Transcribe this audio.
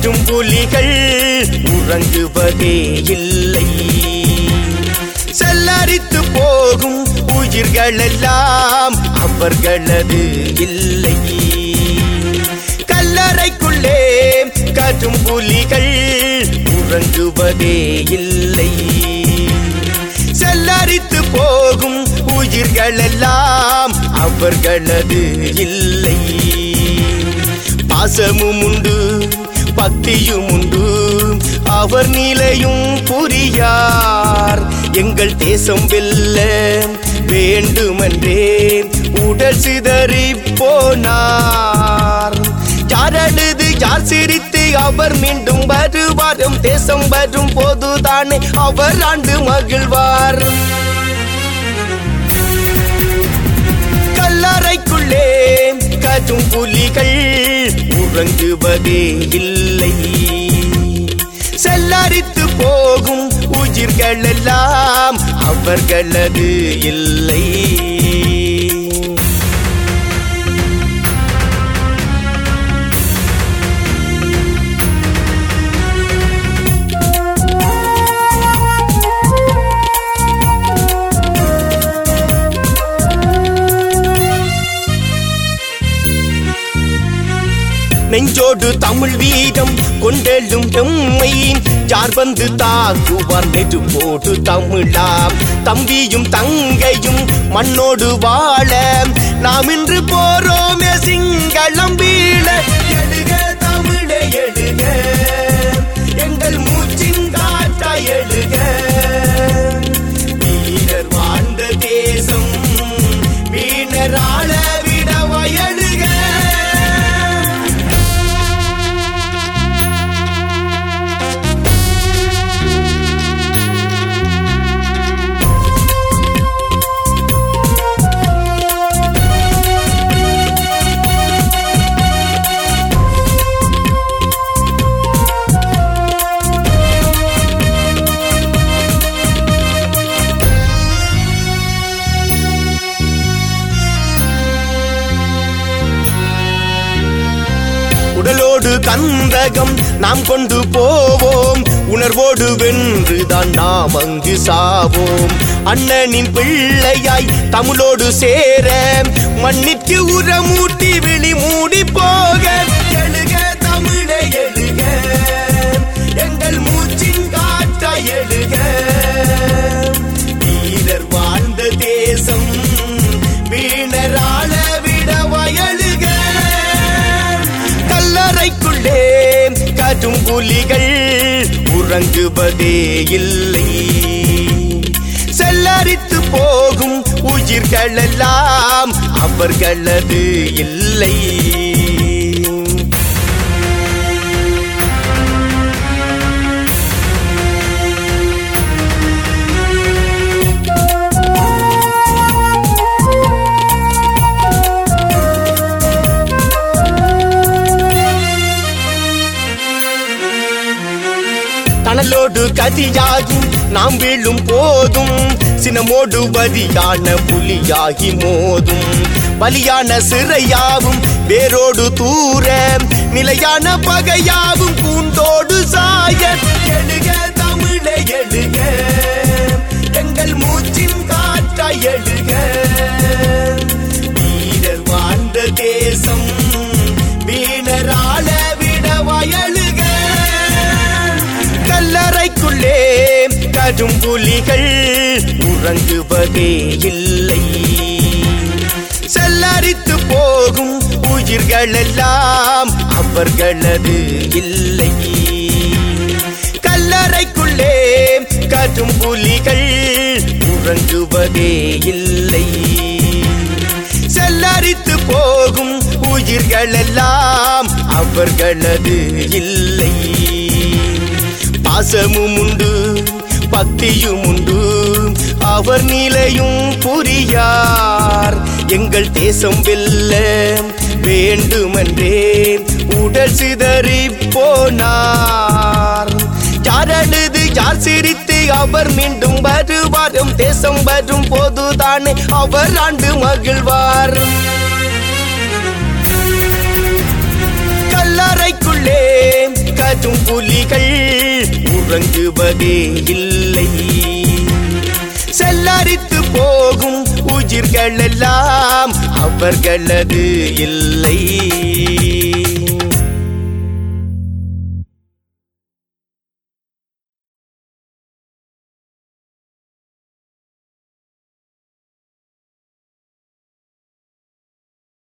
கடும் புலிகள் உறங்குவதே இல்லை செல்லரித்து போகும் உயிர்கள் எல்லாம் அவர்களது இல்லை கல்லறைக்குள்ளே கடும் புலிகள் உறங்குவதே இல்லை செல்லரித்து போகும் உயிர்கள் எல்லாம் அவர்களது இல்லை பாசமும் உண்டு பக்தியும் உண்டு அவர் நிலையும் புரியார் எங்கள் தேசம் வெல்ல வேண்டுமென்றே உடல் சிதறி போனார் யார் அழுது யார் சிரித்து அவர் மீண்டும் வருவாரும் தேசம் வரும் போதுதானே அவர் ஆண்டு மகிழ்வார் கல்லறைக்குள்ளே கடும் புலிகள் உறங்குவதே இல்லை செல்லரித்து போகும் உயிர்கள் எல்லாம் அவர்களது இல்லை நெஞ்சோடு தமிழ் வீரம் கொண்டெழும் எம்மை யார் வந்து தாக்குவார் நெடு போடு தமிழாம் தம்பியும் தங்கையும் மண்ணோடு வாழ நாம் இன்று போறோமே சிங்களம் வீழ எழுக தமிழே எழுக எங்கள் மூச்சின் காற்றா எழுக வீரர் வாழ்ந்த தேசம் வீணராள விட வயலுக உடலோடு கந்தகம் நாம் கொண்டு போவோம் உணர்வோடு வென்றுதான் நாம் அங்கு சாவோம் அண்ணனின் பிள்ளையாய் தமிழோடு சேர மண்ணிற்கு உரமூட்டி விழி மூடி போக எழுக தமிழை எழுக எங்கள் மூச்சின் காற்ற எழுக வீரர் வாழ்ந்த தேசம் வீணராள விட வயலுக கல்லறைக்குள்ளே கடும் புலிகள் உறங்குவதே இல்லை செல்லரித்து போகும் உயிர்கள் எல்லாம் அவர்களது இல்லை தனலோடு கதியாகி நாம் வீழும் போதும் சினமோடு வரியான புலியாகி மோதும் பலியான சிறையாவும் வேரோடு தூர நிலையான பகையாவும் பூண்டோடு சாய எழுக தமிழை எழுக எங்கள் மூச்சின் காற்ற எழுக வீரர் வாழ்ந்த தேசம் வீணராள விட வயலுக கல்லறைக்குள்ளே கடும் புலிகள் உறங்குவதே இல்லை செல்லரித்து போகும் உயிர்கள் எல்லாம் அவர்களது இல்லை கல்லறைக்குள்ளே கடும் புலிகள் உறங்குவதே இல்லை செல்லரித்து போகும் உயிர்கள் எல்லாம் அவர்களது இல்லை பாசமும் உண்டு பக்தியும் உண்டு அவர் நிலையும் புரியார் எங்கள் தேசம் வெல்ல வேண்டுமென்றே உடல் சிதறி போனார் யார் அழுது யார் சிரித்து அவர் மீண்டும் வருவாரும் தேசம் வரும் போதுதானே அவர் ஆண்டு மகிழ்வார் கல்லறைக்குள்ளே வரும் புலிகள் உறங்குவதே இல்லை செல்லரித்து போகும் உயிர்கள் எல்லாம் அவர்களது இல்லை